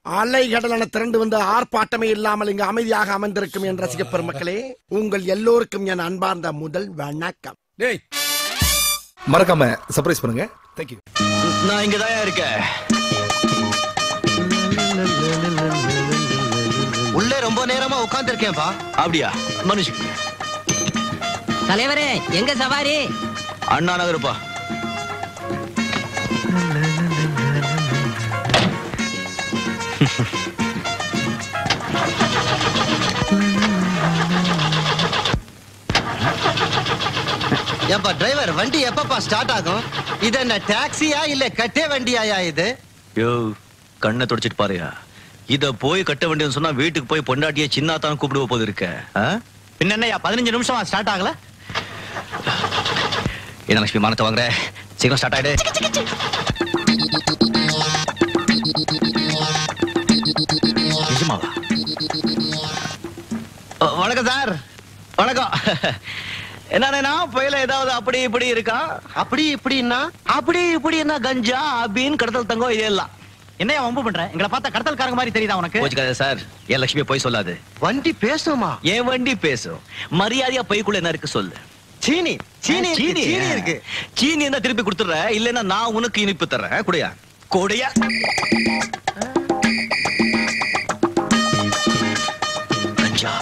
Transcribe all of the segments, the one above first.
அலை கடலான திரண்டு வந்து ஆர்ப்பாட்டமே இல்லாமல் இங்கு அமைதியாக அமர்ந்திருக்கும் என் ரசிக பெருமக்களே உங்கள் எல்லோருக்கும் என் அன்பார்ந்த முதல் வணக்கம் டேய் மறக்காம சர்ப்ரைஸ் பண்ணுங்க தேங்க்யூ நான் இங்கதான் இருக்கேன் உள்ளே ரொம்ப நேரமா உட்கார்ந்திருக்கேன்பா அப்படியா மனுஷ் தலைவரே எங்க சவாரி அண்ணா நகருப்பா ஏப்பா டிரைவர் வண்டி எப்பப்பா ஸ்டார்ட் ஆகும் இது என்ன டாக்ஸியா இல்ல கட்டே வண்டியாயா இது யோ கண்ணை தொடச்சிட்டு பாருயா இத போய் கட்ட வேண்டியது சொன்னா வீட்டுக்கு போய் பொண்டாட்டிய சின்னாத்தான் கூப்பிடுவ போது இருக்க ஆ? பின்ன என்னய்யா பதினஞ்சு நிமிஷமா ஸ்டார்ட் ஆகல என்ன லட்சுமி மானத்தை வாங்குற சீக்கிரம் ஸ்டார்ட் ஆயிடு நிஜமாவா அ, வணக்கம் சார் வணக்கம் என்னன்னா புயல ஏதாவது அப்படி இப்படி இருக்கா அப்படி இப்படின்னா அப்படி இப்படி என்ன கஞ்சா அபின் கடத்தல் தங்கம் இது எல்லாம் என்னையா வம்பு பண்ற எங்களை பார்த்தா கடத்தல்காரங்க மாதிரி தெரியுதா உனக்கு போச்சுக்காத சார் என் லட்சுமி போய் சொல்லாது வண்டி பேசுமா என் வண்டி பேசும் மரியாதையா பைக்குள்ள என்ன இருக்கு சொல்லு சீனி சீனி இருக்கு, சீனி சீனி இருக்கு சீனி என்ன திருப்பி கொடுத்துற இல்லைன்னா நான் உனக்கு இனிப்பு தர்றேன் குடையா கொடையா கஞ்சா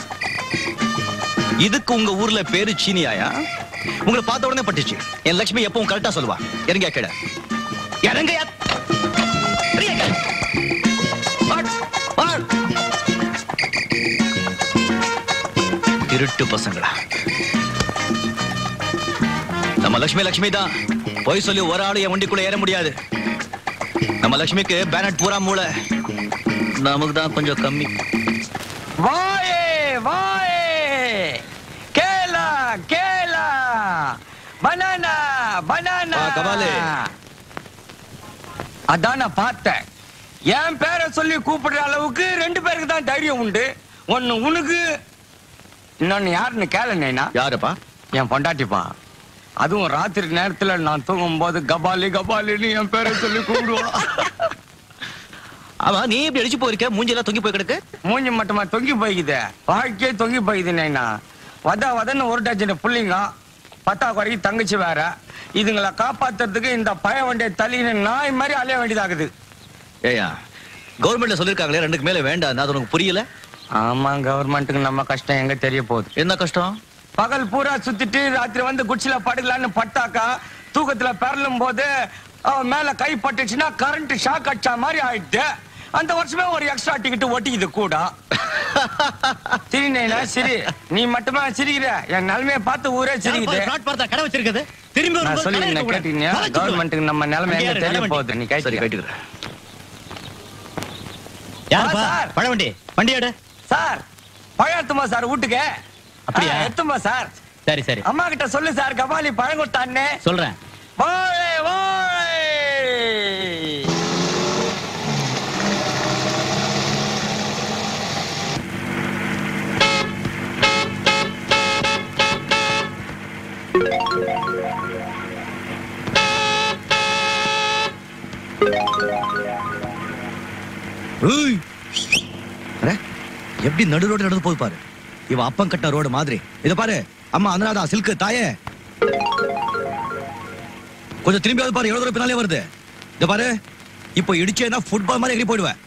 இதுக்கு உங்க ஊர்ல பேரு சீனியாயா உங்களை பார்த்த உடனே பட்டுச்சு என் லட்சுமி எப்பவும் கரெக்டா சொல்லுவா இறங்க கேட இறங்க திருட்டு பசங்களா நம்ம லட்சுமி லட்சுமி தான் போய் சொல்லி ஒரு ஆளு என் வண்டிக்குள்ள ஏற முடியாது நம்ம லட்சுமிக்கு பேனட் பூரா மூளை நமக்கு தான் கொஞ்சம் கம்மி வாயே வாயே கேலா கேலா பனானா பனானா ஆ, கபாலு. அதான் நான் பார்த்தேன் என் பேரை சொல்லி கூப்பிடுற அளவுக்கு ரெண்டு பேருக்கு தான் தைரியம் உண்டு ஒன்னு உனக்கு இன்னொன்னு யாருன்னு கேளுனா யாருப்பா என் பொண்டாட்டிப்பா அதுவும் ராத்திரி நேரத்துல நான் தூங்கும் போது கபாலி கபாலின்னு என் பேரை சொல்லி கூப்பிடுவா ஆமா நீ இப்படி அடிச்சு போயிருக்க மூஞ்செல்லாம் தொங்கி போய் கிடக்கு மூஞ்சி மட்டுமா தொங்கி போய்க்குது வாழ்க்கையே தொங்கி போய்க்குது நைனா வத வதன்னு ஒரு டஜன் புள்ளிங்க பத்தா குறைக்கு தங்கச்சி வேற இதுங்களை காப்பாத்துறதுக்கு இந்த பய வண்டியை தள்ளின்னு நாய் மாதிரி அலைய வேண்டியதாகுது ஏயா கவர்மெண்ட்ல சொல்லிருக்காங்களே ரெண்டுக்கு மேல வேண்டாம் அது உனக்கு புரியல ஆமா கவர்மெண்ட்டுக்கு நம்ம கஷ்டம் எங்க தெரிய போகுது என்ன கஷ்டம் பகல் பூரா சுத்திட்டு ராத்திரி வந்து குச்சில படுக்கலான்னு பட்டாக்கா தூக்கத்துல பெறலும் போது அவன் மேல கை பட்டுச்சுன்னா கரண்ட் ஷாக் அடிச்சா மாதிரி ஆயிடுது அந்த வருஷமே ஒரு எக்ஸ்ட்ரா டிக்கெட் ஒட்டிக்குது கூட சரி நைனா சரி நீ மட்டுமா சிரிக்கிற என் நிலைமையை பார்த்து ஊரே சிரிக்குது கடை வச்சிருக்குது திரும்பி நான் சொல்லி என்ன கேட்டீங்க கவர்மெண்ட்டுக்கு நம்ம நிலைமை எங்க தெரிய போகுது நீ சரி கேட்டு கேட்டுக்கிறேன் யாருப்பா? பழவண்டி வண்டி எடு சார் பழம் எடுத்துமா சார் வீட்டுக்கு அப்படியா? ஆ, எடுத்துமா சார் சரி சரி அம்மா கிட்ட சொல்லு சார் கபாலி பழம் கொடுத்தான்னு சொல்றேன் வாழை வாழை ஏய். அட, எப்படி நடு ரோடு நடந்து போகுது பாரு இவன் அப்பம் கட்ட ரோடு மாதிரி இத பாரு அம்மா அனுராதா சில்க் தாயே கொஞ்சம் திரும்பி வந்து பாரு எவ்வளவு தூரம் பின்னாலே வருது இத பாரு இப்போ இடிச்சேன்னா ஃபுட்பால் மாதிரி எகிரி போயிடுவேன்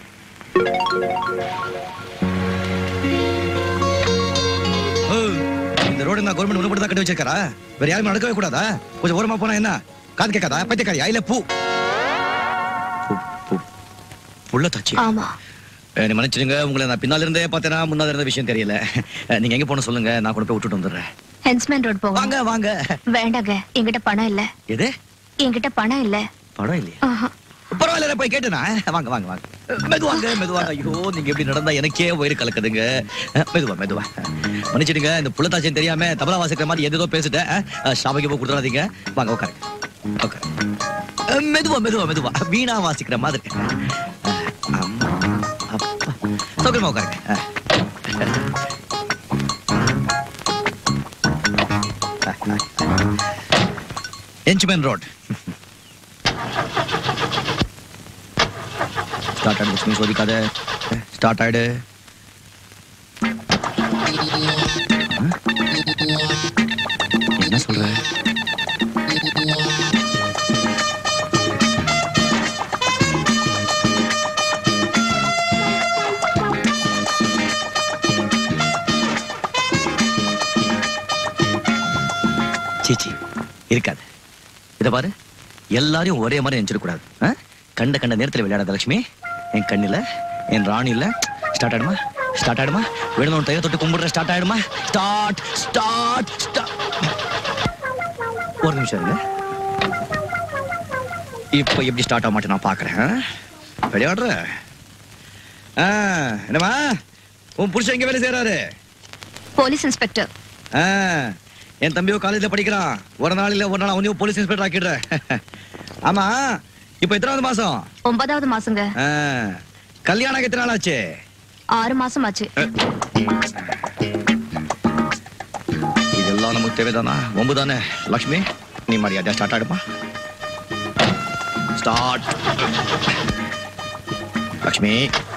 ஏய், இந்த ரோடு நான் கவர்மெண்ட் உனக்கு தான் கட்டி வச்சிருக்காரா வேற யாருமே நடக்கவே கூடாதா கொஞ்சம் ஓரமா போனா என்ன காது கேட்காதா பைத்தியக்காரி ஐல பூ பூ- பூ- புள்ள தாச்சி ஆமா அஹ் நீ மன்னிச்சிடுங்க உங்களை நான் பின்னால இருந்தே பார்த்தேனா முன்னால இருந்த விஷயம் தெரியல அஹ் நீங்க எங்க போன சொல்லுங்க நான் கொண்டு போய் விட்டுட்டு வந்துடுறேன் ஹென்ஸ்மேன் ரோட் போவோம் வாங்க வாங்க வேண்டாங்க என்கிட்ட பணம் இல்ல எது என்கிட்ட பணம் இல்ல படம் இல்லையா ஆஹா. பரவாயில்ல நான் போய் கேட்டேனா வாங்க வாங்க வாங்க அஹ் மெதுவாங்க மெதுவாங்க ஐயோ நீங்க எப்படி நடந்தா எனக்கே வயிறு கலக்குதுங்க அஹ் மெதுவா மெதுவா மன்னிச்சிடுங்க இந்த புள்ளத்தாச்சியம் தெரியாம தபலா வாசிக்கிற மாதிரி எதோ பேசிட்டேன் அஹ் ஷாபைக்கு போய் கொடுத்துடாதீங்க வாங்க உட்காருங்க உட்காருங்க அஹ் மெதுவா மெதுவா மெதுவா வீணா வாசிக்கிற மாதிரி அஹ் அம்மா அப்பா சௌகரியமா உட்காருங்க அஹ் என்ச்மேன் ரோட் ஸ்டார்ட் ஆயிடு லட்சுமி சோதிக்காத ஸ்டார்ட் ஆயிடு ஆ? என்ன சொல்ற சீச்சி இருக்காது இத பாரு எல்லாரையும் ஒரே மாதிரி நினைச்சிடக்கூடாது ஆ? கண்ட கண்ட நேரத்துல விளையாடாத லட்சுமி என் கண்ணுல என் ராணில ஸ்டார்ட் ஆயிடுமா ஸ்டார்ட் ஆயிடுமா விடணும் டைய தொட்டு கும்பிடுற ஸ்டார்ட் ஆயிடுமா ஸ்டார்ட் ஸ்டார்ட் ஸ்டார்ட் ஒரு நிமிஷம் இருங்க இப்போ எப்படி ஸ்டார்ட் ஆக மாட்டேன் நான் பாக்குறேன் ஆ? விளையாடுற ஆ, என்னம்மா உன் புருஷன் எங்க வேலை செய்யறாரு போலீஸ் இன்ஸ்பெக்டர் ஆ, என் தம்பியோ காலேஜ்ல படிக்கிறான் ஒரு நாள் இல்ல ஒரு நாள் அவனையும் போலீஸ் இன்ஸ்பெக்டர் ஆக்கிடுறேன் ஆமா இப்போ எத்தனாவது மாசம் ஒன்பதாவது மாசங்க ஆ, கல்யாணம் எத்தனை நாள் ஆச்சு ஆறு மாசம் ஆச்சு இதெல்லாம் நமக்கு தேவைதானா ஒம்பு தானே லக்ஷ்மி நீ மரியாதையா ஸ்டார்ட் ஆடுமா ஸ்டார்ட் லக்ஷ்மி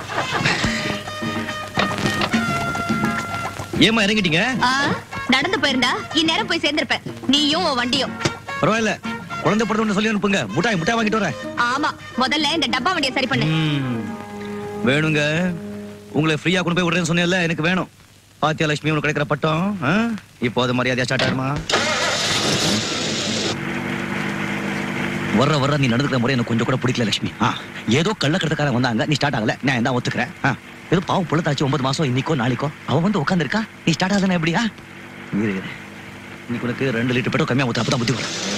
ஏமா இறங்கிட்டீங்க ஆ, நடந்து போயிருந்தா இந்நேரம் போய் சேர்ந்திருப்பேன் நீயும் உன் வண்டியும் பரவாயில்ல குழந்தை பிறந்தவன்னு சொல்லி அனுப்புங்க முட்டாய் முட்டாய் வாங்கிட்டு வரேன் ஆமா முதல்ல இந்த டப்பா வண்டியை சரி பண்ணு ம், வேணுங்க உங்களை ஃப்ரீயா கொண்டு போய் விடுறேன்னு சொன்னேன்ல எனக்கு வேணும் பாத்தியா லட்சுமி உனக்கு கிடைக்கிற பட்டம் ஆ? இப்போ அது மரியாதையா ஸ்டார்ட் ஆயிடுமா வர்ற வர்ற நீ நடந்துக்கிற முறை எனக்கு கொஞ்சம் கூட பிடிக்கல லட்சுமி ஆ, ஏதோ கள்ளக்கடத்துக்காரன் வந்தாங்க நீ ஸ்டார்ட் ஆகல நான் தான் ஒத்துக்கிறேன் ஆ, ஏதோ பாவம் புள்ளத்தாச்சு ஒன்பது மாசம் இன்னைக்கோ நாளைக்கோ அவன் வந்து உட்காந்துருக்கா நீ ஸ்டார்ட் ஆகுதுன்னா எப்படியா இரு இரு. இன்னைக்கு உனக்கு ரெண்டு லிட்டர் பெட்ரோல் கம்மியா ஊத்து அப்பதான் புத்தி வரும்